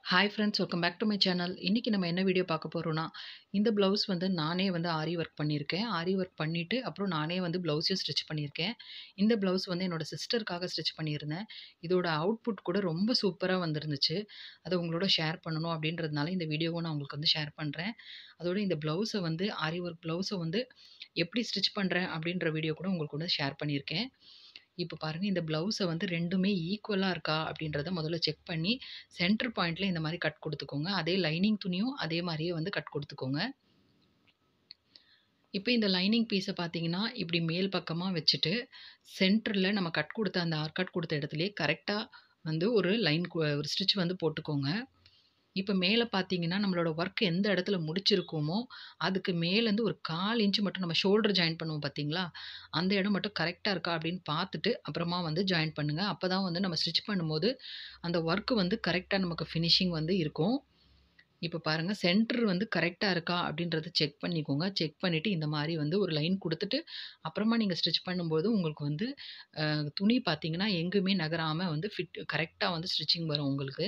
Hi friends welcome back to my channel. இன்னைக்கு நம்ம என்ன வீடியோ பார்க்க போறோம்னா, இந்த ப்ளவுஸ் வந்து நானே வந்து ஆரி ஒர்க் பண்ணியிருக்கேன். ஆரி ஒர்க் பண்ணிட்டு, அப்புறம் நானே வந்து ப்ளவுஸையும் ஸ்டிச் பண்ணியிருக்கேன். இந்த ப்ளவுஸ் வந்து என்னோட சிஸ்டருக்காக ஸ்டிச் பண்ணியிருந்தேன். இதோட அவுட்புட் கூட ரொம்ப சூப்பரா வந்திருந்துச்சு. அத உங்களோட ஷேர் பண்ணணும் அப்படின்றதுனால இந்த வீடியோவும் நான் உங்களுக்கு வந்து ஷேர் பண்றேன். அதோட இந்த ப்ளவுஸ வந்து ஆரி ஒர்க் ப்ளவுஸ வந்து எப்படி ஸ்டிச் பண்றேன் அப்படின்ற வீடியோ கூட உங்களுக்கு வந்து ஷேர் பண்ணியிருக்கேன். இப்ப பாருங்க இந்த ப்ளவுஸ வந்து 2மே ஈக்குவலா இருக்கா அப்படின்றத முதல்ல செக் பண்ணி, சென்டர் பாயிண்ட்ல இந்த மாரி கட் குடுத்துக்கோங்க. அதே லைனிங் துணியும் அதே மாரியே வந்து கட் குடுத்துக்கோங்க. இப்ப இந்த லைனிங் பீஸ பார்த்தீங்கன்னா, இப்படி மேல் பக்கமா வச்சுட்டு, சென்டர்ல நம்ம கட் குடுத்த அந்த ஆர் கட் குடுத்த இடத்திலேயே கரெக்ட்டா வந்து ஒரு லைன் கு ஒரு ஸ்டிச் வந்து போட்டுக்கோங்க. இப்ப மேல பார்த்தீங்கன்னா, நம்மளோட ஒர்க் எந்த இடத்துல முடிச்சிருக்கோமோ, அதுக்கு மேலேருந்து ஒரு 1/4 இன்ச் மட்டும் நம்ம ஷோல்டர் ஜாயின் பண்ணுவோம் பார்த்தீங்களா? அந்த இடம் மட்டும் கரெக்ட்டா இருக்கா அப்படின்னு பார்த்துட்டு, அப்புறமா வந்து ஜாயின் பண்ணுங்க. அப்பதான் வந்து நம்ம ஸ்டிச் பண்ணும்போது, அந்த ஒர்க் வந்து கரெக்ட்டா நமக்கு ஃபினிஷிங் வந்து இருக்கும். இப்ப பாருங்க சென்டர் வந்து கரெக்ட்டா இருக்கா அப்படின்றத செக் பண்ணிக்கோங்க. செக் பண்ணிட்டு இந்த மாரி வந்து ஒரு லைன் குடுத்துட்டு, அப்புறமா நீங்க ஸ்டிச் பண்ணும்போது உங்களுக்கு வந்து அ துணி பார்த்தீங்கன்னா, எங்குமே நகராம வந்து ஃபிட் கரெக்ட்டா வந்து ஸ்டிச்சிங் வரும் உங்களுக்கு.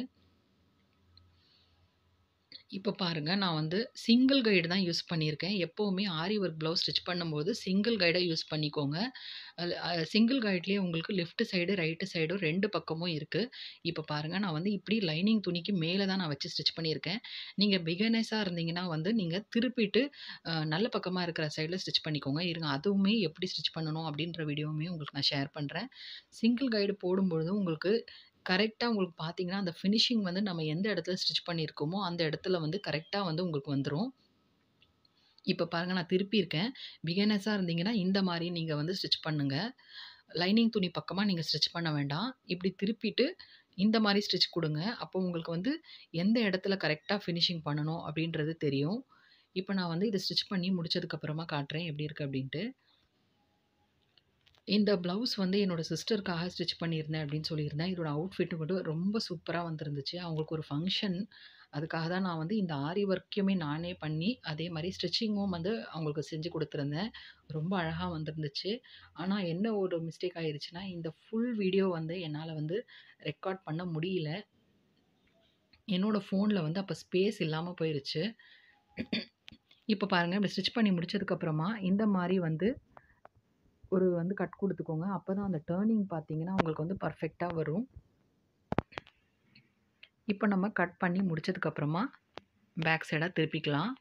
இப்ப பாருங்க, நான் வந்து சிங்கிள் கைடு தான் யூஸ் பண்ணியிருக்கேன். எப்பவுமே ஆரி ஒர்க் ப்ளவுஸ் ஸ்டிச் பண்ணும்போது சிங்கிள் கைட யூஸ் பண்ணிக்கோங்க. அது அ சிங்கிள் கைட்லயே உங்களுக்கு லெஃப்ட் சைடு, ரைட் சைடும் 2 பக்கமும் இருக்கு. இப்ப பாருங்க, நான் வந்து இப்படி லைனிங் துணிக்கு மேல தான் நான் வச்சு ஸ்டிச் பண்ணியிருக்கேன். நீங்க பிகினர்ஸா இருந்தீங்கன்னா வந்து நீங்க திருப்பிட்டு அ நல்ல பக்கமா இருக்கிற சைடுல ஸ்டிச் பண்ணிக்கோங்க. இருங்க அதுவுமே எப்படி ஸ்டிச் பண்ணணும் அப்படின்ற வீடியோவுமே உங்களுக்கு நான் ஷேர் பண்றேன். சிங்கிள் கைடு போடும்பொழுது உங்களுக்கு கரெக்ட்டா உங்களுக்கு பார்த்தீங்கன்னா, அந்த ஃபினிஷிங் வந்து நம்ம எந்த இடத்துல ஸ்டிச் பண்ணியிருக்கோமோ, அந்த இடத்துல வந்து கரெக்ட்டா வந்து உங்களுக்கு வந்துரும். இப்ப பாருங்க நான் திருப்பியிருக்கேன். பிகினர்ஸா இருந்தீங்கன்னா, இந்த மாரி நீங்க வந்து ஸ்டிச் பண்ணுங்க. லைனிங் துணி பக்கமா நீங்க ஸ்டிச் பண்ண வேண்டாம். இப்படி திருப்பிட்டு இந்த மாரி ஸ்டிச் குடுங்க. அப்போ உங்களுக்கு வந்து எந்த இடத்துல கரெக்ட்டா ஃபினிஷிங் பண்ணணும் அப்படின்றது தெரியும். இப்ப நான் வந்து இத ஸ்டிச் பண்ணி முடிச்சதுக்கு அப்புறமா காட்டுறேன் எப்படி இருக்கு அப்படின்ட்டு. இந்த ப்ளவுஸ் வந்து என்னோட சிஸ்டருக்காக ஸ்டிச் பண்ணியிருந்தேன் அப்படின்னு சொல்லியிருந்தேன். இதோட அவுட்ஃபிட் மட்டும் ரொம்ப சூப்பரா வந்திருந்துச்சு. அவங்களுக்கு ஒரு ஃபங்ஷன். அதுக்காக தான் நான் வந்து இந்த ஆரி ஒர்க்கையுமே நானே பண்ணி, அதே மாரி ஸ்டிச்சிங்கும் வந்து அவங்களுக்கு செஞ்சு குடுத்துருந்தேன். ரொம்ப அழகா வந்திருந்துச்சு. ஆனா என்ன ஒரு மிஸ்டேக் ஆயிருச்சுன்னா, இந்த ஃபுல் வீடியோ வந்து என்னால வந்து ரெக்கார்ட் பண்ண முடியல. என்னோட ஃபோன்ல வந்து அப்ப ஸ்பேஸ் இல்லாம போயிருச்சு. இப்ப பாருங்க இப்படி ஸ்டிச் பண்ணி முடிச்சதுக்கு அப்புறமா, இந்த மாரி வந்து ஒரு வந்து கட் குடுத்துக்கோங்க. அப்பதான் அந்த டர்னிங் பார்த்தீங்கன்னா, உங்களுக்கு வந்து பெர்ஃபெக்ட்டா வரும். இப்ப நம்ம கட் பண்ணி முடிச்சதுக்கு அப்புறமா, பேக் சைடா திருப்பிக்கலாம்.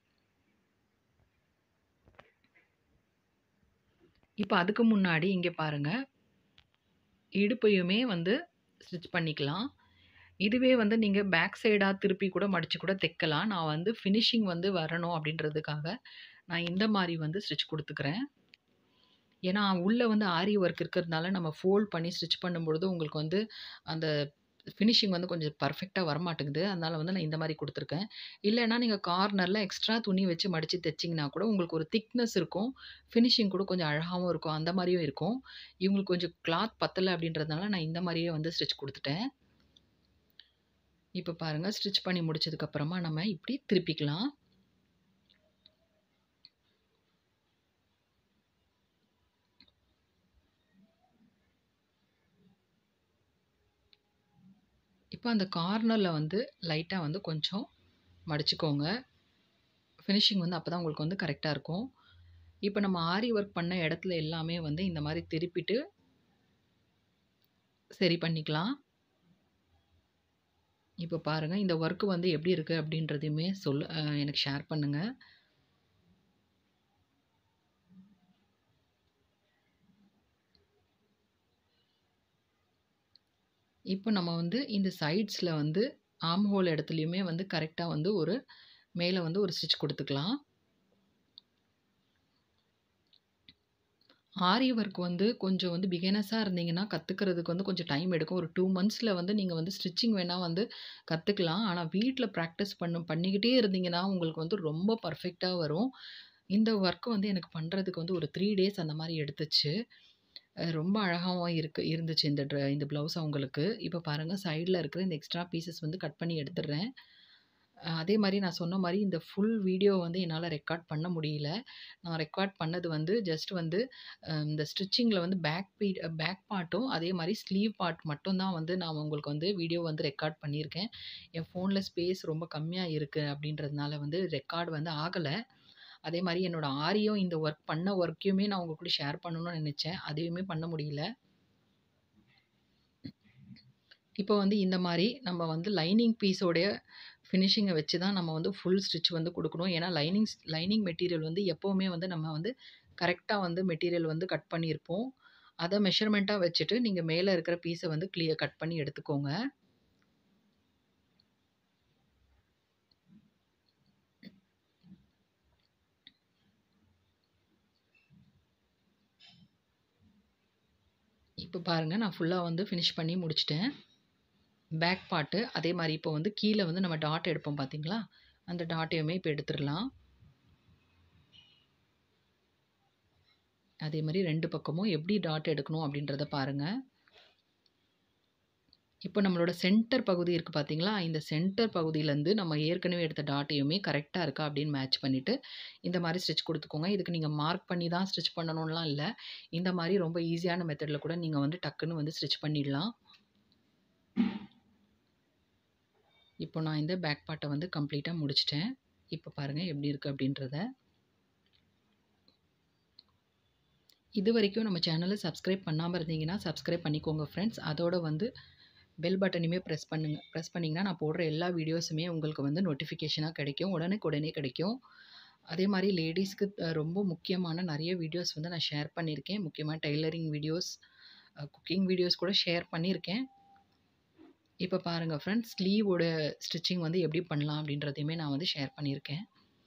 இப்ப அதுக்கு முன்னாடி இங்க பாருங்க. இடுப்பையுமே வந்து ஸ்டிச் பண்ணிக்கலாம். இதுவே வந்து நீங்க பேக் சைடா திருப்பி கூட மடிச்சு கூட தைக்கலாம். நான் வந்து ஃபினிஷிங் வந்து வரணும் அப்படின்றதுக்காக, நான் இந்த மாரி வந்து ஸ்டிச் குடுத்துக்கிறேன். ஏன்னா, உள்ள வந்து ஆரி ஒர்க் இருக்கிறதுனால நம்ம ஃபோல்ட் பண்ணி ஸ்டிச் பண்ணும்பொழுது உங்களுக்கு வந்து அந்த ஃபினிஷிங் வந்து கொஞ்சம் பெர்ஃபெக்ட்டா வரமாட்டேங்குது. அதனால வந்து நான் இந்த மாரி குடுத்துருக்கேன். இல்லன்னா நீங்க கார்னர்ல எக்ஸ்ட்ரா துணி வச்சு மடிச்சு தைச்சீங்கன்னா கூட உங்களுக்கு ஒரு திக்னஸ் இருக்கும். ஃபினிஷிங் கூட கொஞ்சம் அழகாவும் இருக்கும். அந்த மாரியும் இருக்கும். இவங்களுக்கு கொஞ்சம் கிளாத் பத்தல அப்படின்றதுனால நான் இந்த மாரியே வந்து ஸ்டிச் குடுத்துட்டேன். இப்ப பாருங்க ஸ்டிச் பண்ணி முடிச்சதுக்கு அப்புறமா நம்ம இப்படி திருப்பிக்கலாம். இப்ப அந்த கார்னர்ல வந்து லைட்டா வந்து கொஞ்சம் மடிச்சுக்கோங்க. ஃபினிஷிங் வந்து அப்பதான் உங்களுக்கு வந்து கரெக்ட்டா இருக்கும். இப்ப நம்ம ஆரி ஒர்க் பண்ண இடத்துல எல்லாமே வந்து இந்த மாரி திருப்பிட்டு சரி பண்ணிக்கலாம். இப்ப பாருங்க இந்த ஒர்க் வந்து எப்படி இருக்கு அப்படின்றதையுமே சொல்லு அ எனக்கு ஷேர் பண்ணுங்க. இப்ப நம்ம வந்து இந்த சைட்ஸ்ல வந்து ஆர்ம் ஹோல் இடத்துலயுமே வந்து கரெக்ட்டா வந்து ஒரு மேல வந்து ஒரு ஸ்டிச் குடுத்துக்கலாம். ஆரி ஒர்க் வந்து கொஞ்சம் வந்து பிகினர்ஸா இருந்தீங்கன்னா, கத்துக்கிறதுக்கு வந்து கொஞ்சம் டைம் எடுக்கும். ஒரு 2 மந்த்ஸ்ல வந்து நீங்க வந்து ஸ்டிச்சிங் வேணா வந்து கத்துக்கலாம். ஆனா வீட்ல பிராக்டிஸ் பண்ண பண்ணிக்கிட்டே இருந்தீங்கன்னா, உங்களுக்கு வந்து ரொம்ப பெர்ஃபெக்ட்டா வரும். இந்த ஒர்க் வந்து எனக்கு பண்றதுக்கு வந்து ஒரு 3 டேஸ் அந்த மாரி எடுத்துச்சு. அ ரொம்ப அழகாவும் இருக்கு இருந்துச்சு இந்த ட்ர இந்த ப்ளவுஸ் அவங்களுக்கு. இப்ப பாருங்க சைடுல இருக்கிற இந்த எக்ஸ்ட்ரா பீஸஸ் வந்து கட் பண்ணி எடுத்துடுறேன். அ அதே மாரி நான் சொன்ன மாரி இந்த ஃபுல் வீடியோ வந்து என்னால ரெக்கார்ட் பண்ண முடியல. நான் ரெக்கார்ட் பண்ணது வந்து ஜஸ்ட் வந்து அ இந்த ஸ்டிச்சிங்கில வந்து பேக் பீட் பேக் பார்ட்டும், அதே மாரி ஸ்லீவ் பார்ட் மட்டும் தான் வந்து நான் உங்களுக்கு வந்து வீடியோ வந்து ரெக்கார்ட் பண்ணியிருக்கேன். என் ஃபோன்ல ஸ்பேஸ் ரொம்ப கம்மியா இருக்கு அப்படின்றதுனால வந்து ரெக்கார்ட் வந்து ஆகல. அதே மாரி என்னோட ஆரியும் இந்த ஒர்க் பண்ண ஒர்க்கையுமே நான் உங்க கூட ஷேர் பண்ணணும்னு நெனச்சேன். அதையுமே பண்ண முடியல. இப்போ வந்து இந்த மாரி நம்ம வந்து லைனிங் பீஸோடைய ஃபினிஷிங்க வச்சு தான் நம்ம வந்து ஃபுல் ஸ்டிச் வந்து குடுக்கணும். ஏன்னா லைனிங்ஸ் லைனிங் மெட்டீரியல் வந்து எப்பவுமே வந்து நம்ம வந்து கரெக்ட்டா வந்து மெட்டீரியல் வந்து கட் பண்ணியிருப்போம். அத மெஷர்மென்ட்டா வச்சுட்டு நீங்க மேல இருக்கிற பீஸ வந்து கிளியர் கட் பண்ணி எடுத்துக்கோங்க. இப்ப பாருங்க நான் ஃபுல்லா வந்து ஃபினிஷ் பண்ணி முடிச்சுட்டேன். பேக் பார்ட்டு அதே மாரி இப்போ வந்து கீழ வந்து நம்ம டாட் எடுப்போம் பார்த்தீங்களா? அந்த டாட்டையுமே இப்ப எடுத்துறலாம். அதே மாரி 2 பக்கமும் எப்படி டாட் எடுக்கணும் அப்படின்றத பாருங்க. இப்போ நம்மளோட சென்டர் பகுதி இருக்கு பார்த்தீங்களா? இந்த சென்டர் பகுதியிலருந்து நம்ம ஏற்கனவே எடுத்த டாட்டையுமே கரெக்ட்டா இருக்கா அப்படின்னு மேட்ச் பண்ணிட்டு, இந்த மாரி ஸ்டிச் குடுத்துக்கோங்க. இதுக்கு நீங்க மார்க் பண்ணி தான் ஸ்டிச் பண்ணணும்லாம் இல்ல. இந்த மாரி ரொம்ப ஈஸியான மெத்தட்ல கூட நீங்க வந்து டக்குன்னு வந்து ஸ்டிச் பண்ணிடலாம். இப்போ நான் இந்த பேக் பார்ட்ட வந்து கம்ப்ளீட்டா முடிச்சுட்டேன். இப்ப பாருங்க எப்படி இருக்கு அப்படின்றத. இதுவரைக்கும் நம்ம சேனல சப்ஸ்கிரைப் பண்ணாம இருந்தீங்கன்னா, சப்ஸ்கிரைப் பண்ணிக்கோங்க ஃப்ரெண்ட்ஸ். அதோட வந்து பெல் பட்டனையுமே பிரஸ் பண்ணுங்க. பிரஸ் பண்ணீங்கன்னா, நான் போடுற எல்லா வீடியோஸுமே உங்களுக்கு வந்து நோட்டிஃபிகேஷனா கிடைக்கும். உடனுக்குடனே கிடைக்கும். அதே மாரி லேடீஸ்க்கு அ ரொம்ப முக்கியமான நெறைய வீடியோஸ் வந்து நான் ஷேர் பண்ணியிருக்கேன். முக்கியமா டெய்லரிங் வீடியோஸ், அ குக்கிங் வீடியோஸ் கூட ஷேர் பண்ணியிருக்கேன். இப்ப பாருங்க ஃப்ரெண்ட்ஸ், ஸ்லீவோட ஸ்டிச்சிங் வந்து எப்படி பண்ணலாம் அப்படின்றதையுமே நான் வந்து ஷேர் பண்ணியிருக்கேன்.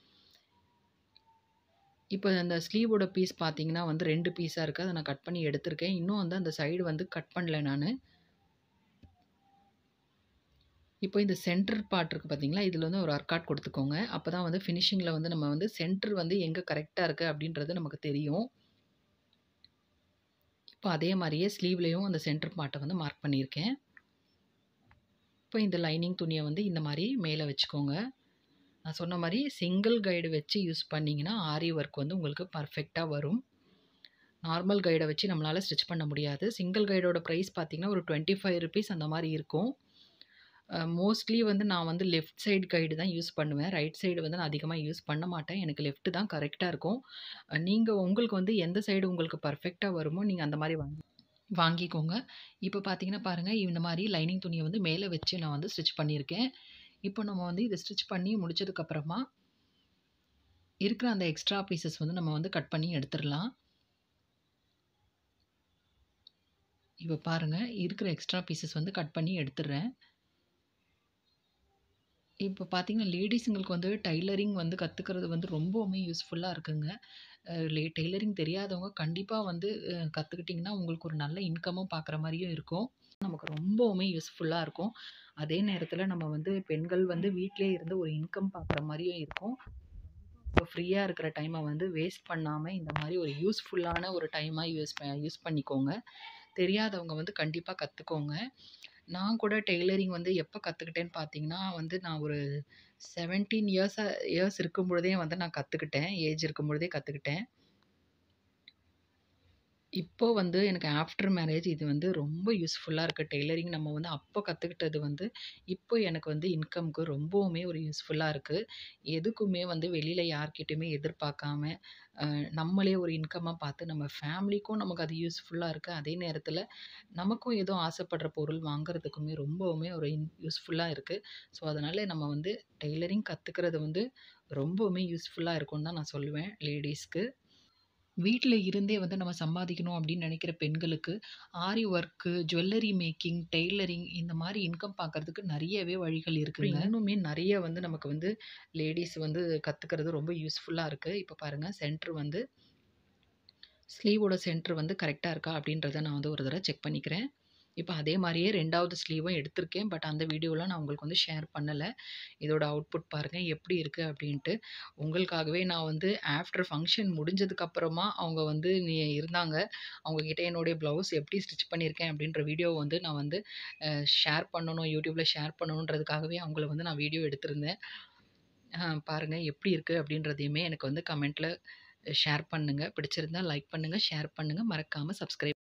இப்ப அந்த ஸ்லீவோட பீஸ் பார்த்தீங்கன்னா வந்து 2 பீஸா இருக்கு. அத நான் கட் பண்ணி எடுத்திருக்கேன். இன்னும் வந்து அந்த சைடு வந்து கட் பண்ணல நானு. இப்போ இந்த சென்டர் பார்ட் இருக்கு பார்த்தீங்களா? இதுல வந்து ஒரு ஆர்காட் குடுத்துக்கோங்க. அப்பதான் வந்து ஃபினிஷிங்ல வந்து நம்ம வந்து சென்டர் வந்து எங்க கரெக்ட்டா இருக்கு அப்படின்றது நமக்கு தெரியும். இப்போ அதே மாரியே ஸ்லீவ்லயும் அந்த சென்டர் பார்ட்ட வந்து மார்க் பண்ணியிருக்கேன். இப்போ இந்த லைனிங் துணிய வந்து இந்த மாரி மேல வச்சுக்கோங்க. நான் சொன்ன மாரி சிங்கிள் கைடு வச்சு யூஸ் பண்ணீங்கன்னா, ஆரி ஒர்க் வந்து உங்களுக்கு பெர்ஃபெக்ட்டா வரும். நார்மல் கைட வச்சு நம்மளால ஸ்டிச் பண்ண முடியாது. சிங்கிள் கைடோட பிரைஸ் பார்த்தீங்கன்னா, ஒரு ₹25 அந்த மாரி இருக்கும். அ மோஸ்ட்லி வந்து நான் வந்து லெஃப்ட் சைடு கைடு தான் யூஸ் பண்ணுவேன். ரைட் சைடு வந்து நான் அதிகமா யூஸ் பண்ண மாட்டேன். எனக்கு லெஃப்ட் தான் கரெக்ட்டா இருக்கும். அ நீங்க உங்களுக்கு வந்து எந்த சைடு உங்களுக்கு பெர்ஃபெக்ட்டா வருமோ, நீங்க அந்த மாரி வாங்கி வாங்கிக்கோங்க. இப்ப பார்த்தீங்கன்னா பாருங்க, இந்த மாரி லைனிங் துணிய வந்து மேல வச்சு நான் வந்து ஸ்டிச் பண்ணியிருக்கேன். இப்போ நம்ம வந்து இத ஸ்டிச் பண்ணி முடிச்சதுக்கப்புறமா, இருக்கிற அந்த எக்ஸ்ட்ரா பீஸஸ் வந்து நம்ம வந்து கட் பண்ணி எடுத்துறலாம். இப்ப பாருங்க, இருக்கிற எக்ஸ்ட்ரா பீஸஸ் வந்து கட் பண்ணி எடுத்துடுறேன். இப்ப பார்த்தீங்கன்னா, லேடீஸுங்களுக்கு வந்து டைலரிங் வந்து கத்துக்கிறது வந்து ரொம்பவுமே யூஸ்ஃபுல்லா இருக்குங்க. அ லே டெய்லரிங் தெரியாதவங்க கண்டிப்பா வந்து அ கத்துக்கிட்டீங்கன்னா, உங்களுக்கு ஒரு நல்ல இன்கமும் பார்க்குற மாரியும் இருக்கும். நமக்கு ரொம்பவுமே யூஸ்ஃபுல்லா இருக்கும். அதே நேரத்தில நம்ம வந்து பெண்கள் வந்து வீட்லயே இருந்து ஒரு இன்கம் பார்க்குற மாரியும் இருக்கும். இப்போ ஃப்ரீயா இருக்கிற டைம வந்து வேஸ்ட் பண்ணாம, இந்த மாரி ஒரு யூஸ்ஃபுல்லான ஒரு டைமா யூஸ் ப யூஸ் பண்ணிக்கோங்க. தெரியாதவங்க வந்து கண்டிப்பா கத்துக்கோங்க. நான் கூட டெய்லரிங் வந்து எப்ப கத்துக்கிட்டேன்னு பார்த்தீங்கன்னா, வந்து நான் ஒரு 17 இயர்ஸா இயர்ஸ் இருக்கும் பொழுதே வந்து நான் கத்துக்கிட்டேன். ஏஜ் இருக்கும் பொழுதே கத்துக்கிட்டேன். இப்போ வந்து எனக்கு ஆஃப்டர் மேரேஜ் இது வந்து ரொம்ப யூஸ்ஃபுல்லா இருக்கு. டெய்லரிங் நம்ம வந்து அப்போ கத்துக்கிட்டது வந்து, இப்போ எனக்கு வந்து இன்கம்க்கு ரொம்பவுமே ஒரு யூஸ்ஃபுல்லா இருக்கு. எதுக்குமே வந்து வெளியில யார்கிட்டயுமே எதிர்பார்க்காம, அ நம்மளே ஒரு இன்கம்மா பார்த்து நம்ம ஃபேமிலிக்கும் நமக்கு அது யூஸ்ஃபுல்லா இருக்கு. அதே நேரத்தில நமக்கும் ஏதோ ஆசைப்படுற பொருள் வாங்குறதுக்குமே ரொம்பவுமே ஒரு இன் யூஸ்ஃபுல்லா இருக்கு. ஸோ, அதனால நம்ம வந்து டெய்லரிங் கத்துக்கிறது வந்து ரொம்பவுமே யூஸ்ஃபுல்லா இருக்கும்னு தான் நான் சொல்லுவேன் லேடீஸ்க்கு. வீட்ல இருந்தே வந்து நம்ம சம்பாதிக்கணும் அப்படின்னு நெனைக்கிற பெண்களுக்கு, aari work, jewellery making, tailoring இந்த மாரி இன்கம் பார்க்கறதுக்கு நெறையவே வழிகள் இருக்குங்க. இன்னுமே நெறைய வந்து நமக்கு வந்து லேடீஸ் வந்து கத்துக்கிறது ரொம்ப யூஸ்ஃபுல்லா இருக்கு. இப்ப பாருங்க சென்டர் வந்து ஸ்லீவோட சென்டர் வந்து கரெக்ட்டா இருக்கா அப்படின்றத நான் வந்து ஒரு தடவ செக் பண்ணிக்கிறேன். இப்ப அதே மாரியே 2வது ஸ்லீவும் எடுத்திருக்கேன். பட் அந்த வீடியோலாம் நான் உங்களுக்கு வந்து ஷேர் பண்ணல. இதோட அவுட்புட் பாருங்க எப்படி இருக்கு அப்டின்ட்டு. உங்களுக்காகவே நான் வந்து ஆஃப்டர் ஃபங்ஷன் முடிஞ்சதுக்கப்புறமா அவங்க வந்து நீ இருந்தாங்க. அவங்க கிட்ட என்னுடைய ப்ளவுஸ் எப்படி ஸ்டிச் பண்ணியிருக்கேன் அப்டின்ற வீடியோ வந்து நான் வந்து அ ஷேர் பண்ணணும். யூடியூப்ல ஷேர் பண்ணணுன்றதுக்காகவே அவங்கள வந்து நான் வீடியோ எடுத்திருந்தேன். அ பாருங்க எப்படி இருக்கு அப்டின்றதையுமே எனக்கு வந்து கமெண்ட்ல ஷேர் பண்ணுங்க. பிடிச்சிருந்தா லைக் பண்ணுங்க, ஷேர் பண்ணுங்க. மறக்காம சப்ஸ்கிரைப்